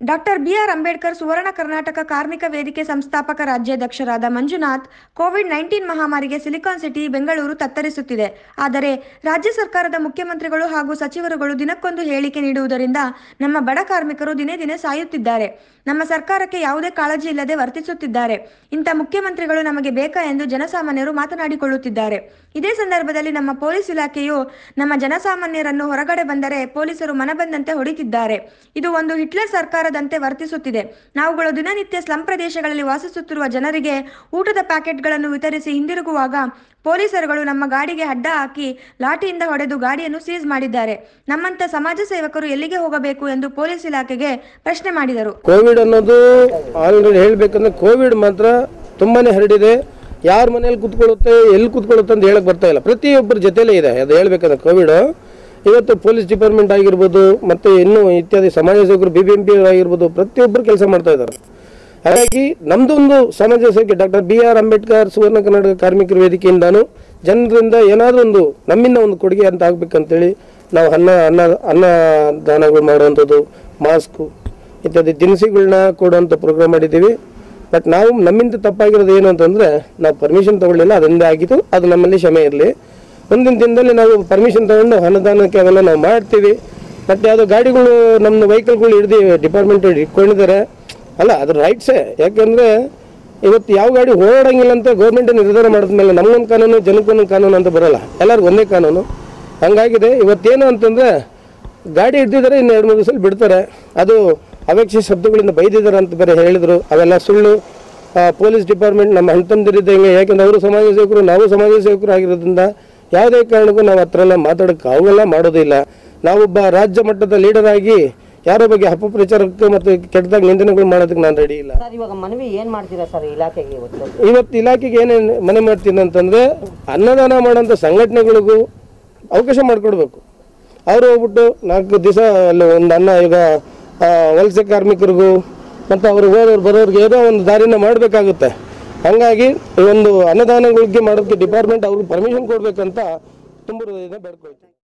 doctor B R Ambedkar Suvarna Karnataka Karmika Vedike ಸಂಸ್ಥಾಪಕ ರಾಜ್ಯಾಧ್ಯಕ್ಷರಾದ Manjunath COVID nineteen ಮಹಾಮಾರಿಗೆ ಸಿಲಿಕಾನ್ ಸಿಟಿ ಬೆಂಗಳೂರು ತತ್ತರಿಸುತ್ತಿದೆ ಆದರೆ ರಾಜ್ಯ ಸರ್ಕಾರದ ಮುಖ್ಯಮಂತ್ರಿಗಳು ಹಾಗೂ ಸಚಿವರುಗಳು ದಿನಕ್ಕೊಂದು ಹೇಳಿಕೆ ನೀಡುವುದರಿಂದ ನಮ್ಮ ಬಡ ಕಾರ್ಮಿಕರು ದಿನೇ ದಿನೇ ಸಾಯುತ್ತಿದ್ದಾರೆ ನಮ್ಮ ಸರ್ಕಾರಕ್ಕೆ ಯಾವುದೇ ಕಾಳಜಿ ಇಲ್ಲದೆ ವರ್ತಿಸುತ್ತಿದ್ದಾರೆ ಇಂಥ ಮುಖ್ಯಮಂತ್ರಿಗಳು ನಮಗೆ ಬೇಕಾ ಎಂದು ಜನಸಾಮಾನ್ಯರು ಮಾತನಾಡಿಕೊಳ್ಳುತ್ತಿದ್ದಾರೆ ಇದೇ ಸಂದರ್ಭದಲ್ಲಿ ನಮ್ಮ ಪೊಲೀಸ್ ಇಲಾಖೆಯು ನಮ್ಮ ಜನಸಾಮಾನ್ಯರನ್ನು ಹೊರಗಡೆ ಬಂದರೆ ಪೊಲೀಸರು ಮನಬಂದಂತೆ ಹೊಡಿತಿದ್ದಾರೆ ಇದು ಒಂದು ಹಿಟ್ಲರ್ ಸರ್ಕಾರದಂತೆ ವರ್ತಿಸುತ್ತಿದೆ ನಾವುಗಳು ದಿನನಿತ್ಯ ಸ್ಲಂ ಪ್ರದೇಶಗಳಲ್ಲಿ ವಾಸಿಸುತ್ತಿರುವ ಜನರಿಗೆ ಊಟದ ಪ್ಯಾಕೆಟ್ಗಳನ್ನು ವಿತರಿಸಿ ಹಿಂದಿರುಗುವಾಗ ಪೊಲೀಸರುಗಳು ನಮ್ಮ ಗಾಡಿಗೆ ಅಡ್ಡ ಹಾಕಿ ಲಾಠಿಯಿಂದ ಹೊಡೆದು ಗಾಡಿಯನ್ನು ಸೀಸ್ ಮಾಡಿದ್ದಾರೆ ನಮ್ಮಂತ ಸಮಾಜ ಸೇವಕರು ಎಲ್ಲಿಗೆ ಹೋಗಬೇಕು ಎಂದು ಪೊಲೀಸ್ ಇಲಾಖೆಗೆ ಪ್ರಶ್ನೆ ಮಾಡಿದರು ಕೋವಿಡ್ ಅನ್ನೋದು ಆಲ್ರೆಡಿ ಹೇಳ್ಬೇಕಂದ್ರೆ ಕೋವಿಡ್ ಮಾತ್ರ ತುಂಬಾನೇ ಹರಡಿದೆ ಯಾರ ಮನೇಲಿ ಕುತ್ಕೊಳ್ಳುತ್ತೆ ಎಲ್ಲಿ ಕುತ್ಕೊಳ್ಳುತ್ತೆ ಅಂತ ಹೇಳಕ್ ಬರ್ತಾ ಇಲ್ಲ ಪ್ರತಿಯೊಬ್ಬರ ಜೊತೆಲೇ ಇದೆ ಅದು ಹೇಳ್ಬೇಕಂದ್ರೆ ಕೋವಿಡ್ ಇವತ್ತು ಪೊಲೀಸ್ ಡಿಪಾರ್ಟ್ಮೆಂಟ್ ಆಗಿರ್ಬೋದು ಮತ್ತೆ ಇನ್ನೂ ಇತ್ಯಾದಿ ಸಮಾಜ ಸೇವಕರು ಬಿ ಬಿ ಎಂ ಪಿ ಆಗಿರ್ಬೋದು ಪ್ರತಿಯೊಬ್ಬರು ಕೆಲಸ ಮಾಡ್ತಾ ಇದ್ದಾರೆ ಹಾಗಾಗಿ ನಮ್ದೊಂದು ಸಮಾಜ ಸೇವಕಿ doctor B R Ambedkar Suvarna Karnataka ಕಾರ್ಮಿಕರ ವೇದಿಕೆಯಿಂದಾನು ಜನರಿಂದ ಏನಾದರೂ ಒಂದು ನಮ್ಮಿಂದ ಒಂದು ಕೊಡುಗೆ ಅಂತ ಆಗ್ಬೇಕಂತೇಳಿ ನಾವು ಅನ್ನ ಅನ್ನ ಅನ್ನದಾನಗಳು ಮಾಡುವಂಥದ್ದು ಮಾಸ್ಕು ಇತ್ಯಾದಿ ದಿನಸಿಗಳನ್ನ ಕೊಡುವಂಥ ಪ್ರೋಗ್ರಾಮ್ ಮಾಡಿದ್ದೀವಿ ಬಟ್ ನಾವು ನಮ್ಮಿಂದ ತಪ್ಪಾಗಿರೋದು ಏನು ಅಂತಂದರೆ ನಾವು ಪರ್ಮಿಷನ್ ತಗೊಳ್ಳಿಲ್ಲ ಅದರಿಂದ ಆಗಿತ್ತು ಅದು ನಮ್ಮಲ್ಲಿ ಕ್ಷಮೆ ಇರಲಿ ಮುಂದಿನ ದಿನದಲ್ಲಿ ನಾವು ಪರ್ಮಿಷನ್ ತಗೊಂಡು ಅನ್ನದಾನಕ್ಕೆ ಅವೆಲ್ಲ ನಾವು ಮಾಡ್ತೀವಿ ಬಟ್ ಯಾವುದೋ ಗಾಡಿಗಳು ನಮ್ಮ ವೆಹಿಕಲ್ಗಳು ಹಿಡ್ದು ಡಿಪಾರ್ಟ್ಮೆಂಟ್ ಇಟ್ಕೊಂಡಿದ್ದಾರೆ ಅಲ್ಲ ಅದ್ರ ರೈಟ್ಸೇ ಯಾಕೆಂದರೆ ಇವತ್ತು ಯಾವ ಗಾಡಿ ಓಡಂಗಿಲ್ಲ ಅಂತ ಗೌರ್ಮೆಂಟ್ ನಿರ್ಧಾರ ಮಾಡಿದ್ಮೇಲೆ ನಮಗೊಂದು ಕಾನೂನು ಜನಕ್ಕೊಂದು ಕಾನೂನು ಅಂತ ಬರಲ್ಲ ಎಲ್ಲರಿಗೂ ಒಂದೇ ಕಾನೂನು ಹಂಗಾಗಿದೆ ಇವತ್ತೇನು ಅಂತಂದರೆ ಗಾಡಿ ಹಿಡ್ದಿದ್ದಾರೆ ಇನ್ನು ಎರಡು ಮೂರು ದಿವಸ ಬಿಡ್ತಾರೆ ಅದು ಅವೇಕ್ಷೆ ಶಬ್ದಗಳಿಂದ ಬೈದಿದ್ದಾರೆ ಅಂತ ಬೇರೆ ಹೇಳಿದರು ಅವೆಲ್ಲ ಸುಳ್ಳು ಆ, ಪೊಲೀಸ್ ಡಿಪಾರ್ಟ್ಮೆಂಟ್ ನಮ್ಮ ಹೆಂಗೆ ಯಾಕೆಂದ್ರೆ ಅವರು ಸಮಾಜ ಸೇವಕರು ನಾವು ಸಮಾಜ ಸೇವಕರು ಆಗಿರೋದ್ರಿಂದ ಯಾವುದೇ ಕಾರಣಕ್ಕೂ ನಾವು ಹತ್ರ ಎಲ್ಲ ಮಾತಾಡೋಕ್ಕೆ ಅವೆಲ್ಲ ಮಾಡೋದಿಲ್ಲ ನಾವೊಬ್ಬ ರಾಜ್ಯ ಮಟ್ಟದ ಲೀಡರ್ ಆಗಿ ಯಾರೋ ಬಗ್ಗೆ ಅಪಪ್ರಚಾರಕ್ಕೆ ಮತ್ತು ಕೆಟ್ಟದಾಗ ನಿಂದನೆಗಳು ಮಾಡೋದಕ್ಕೆ ನಾನು ರೆಡಿ ಇಲ್ಲ ಸರ್ ಇವಾಗ ಮನವಿ ಏನ್ ಮಾಡ್ತೀರಾ ಸರ್ ಇಲಾಖೆಗೆ ಇವತ್ತು ಇವತ್ತು ಇಲಾಖೆಗೆ ಏನೇನು ಮನೆ ಮಾಡ್ತೀನಿ ಅಂತಂದರೆ ಅನ್ನದಾನ ಮಾಡೋಂಥ ಸಂಘಟನೆಗಳಿಗೂ ಅವಕಾಶ ಮಾಡಿಕೊಡ್ಬೇಕು ಅವರು ಹೋಗ್ಬಿಟ್ಟು ನಾಲ್ಕು ದಿವಸ ಅಲ್ಲಿ ಒಂದು ಅನ್ನ ಈಗ ಆ, ವಲಸೆ ಕಾರ್ಮಿಕರಿಗೂ ಮತ್ತು ಅವರು ಹೋದವ್ರು ಬರೋರಿಗೆ ಏನೋ ಒಂದು ದಾರಿನ ಮಾಡಬೇಕಾಗುತ್ತೆ ಹಾಗಾಗಿ ಈ ಒಂದು ಅನ್ನದಾನಗಳಿಗೆ ಮಾಡೋದಕ್ಕೆ ಡಿಪಾರ್ಟ್ಮೆಂಟ್ ಅವ್ರಿಗೆ ಪರ್ಮಿಷನ್ ಕೊಡಬೇಕಂತ ತುಂಬ ಹೃದಯದಿಂದ ಬೇಡ್ಕೊಳ್ತೀನಿ